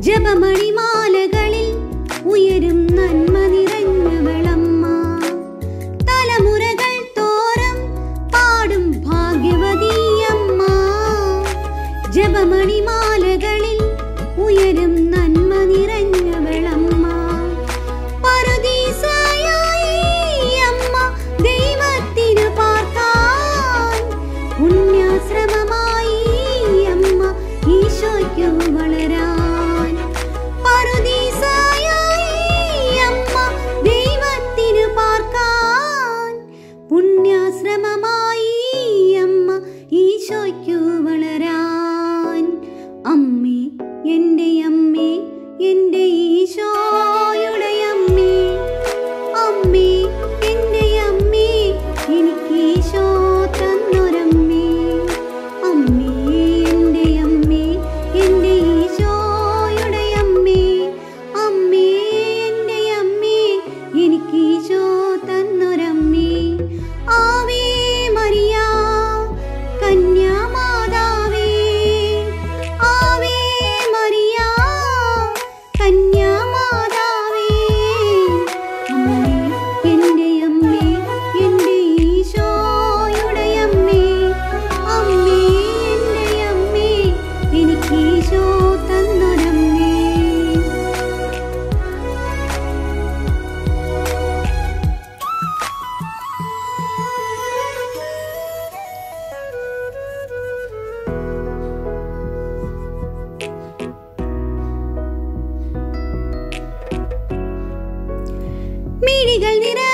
ജപമണിമാലകളിൽ ഉയരും നന്മ നിറഞ്ഞവളമ്മ തലമുറകൾ തോറും പാടും ഭാഗ്യവതിയമ്മ ജപമണിമാലകളിൽ ഉയരും നന്മ നിറഞ്ഞവളമ്മ പറുദീസയായി അമ്മ ദൈവത്തിനു പാർക്കാൻ പുണ്യാശ്രമമായി അമ്മ ഈശോയ്ക്കു വളരാൻ പറുദീസയായി അമ്മ ദൈവത്തിനു പാർക്കാൻ പുണ്യാശ്രമമായി അമ്മ ഈശോയ്ക്കു വളരാൻ അമ്മേ എൻ്റെ അമ്മേ എൻ്റെ ഈശോയുടെ അമ്മേ അമ്മേ എൻ്റെ അമ്മേ എനിക്ക് ഈശോ തന്നൊരമ്മേ അമ്മേ എൻ്റെ അമ്മേ എൻ്റെ ഈശോയുടെ അമ്മേ അമ്മേ എൻ്റെ അമ്മേ എനിക്ക് ഈശോ തന്നൊരമ്മേ ആവേ മരിയ കന്യാമാതാവേ ആവേ മരിയ കന്യാമാതാവേ അമ്മേ എൻ്റെ അമ്മേ എൻ്റെ ഈശോയുടെ അമ്മേ അമ്മേ എൻ്റെ അമ്മേ എനിക്ക് ഈശോ തന്നൊരമ്മേ മിഴികൾ നിറ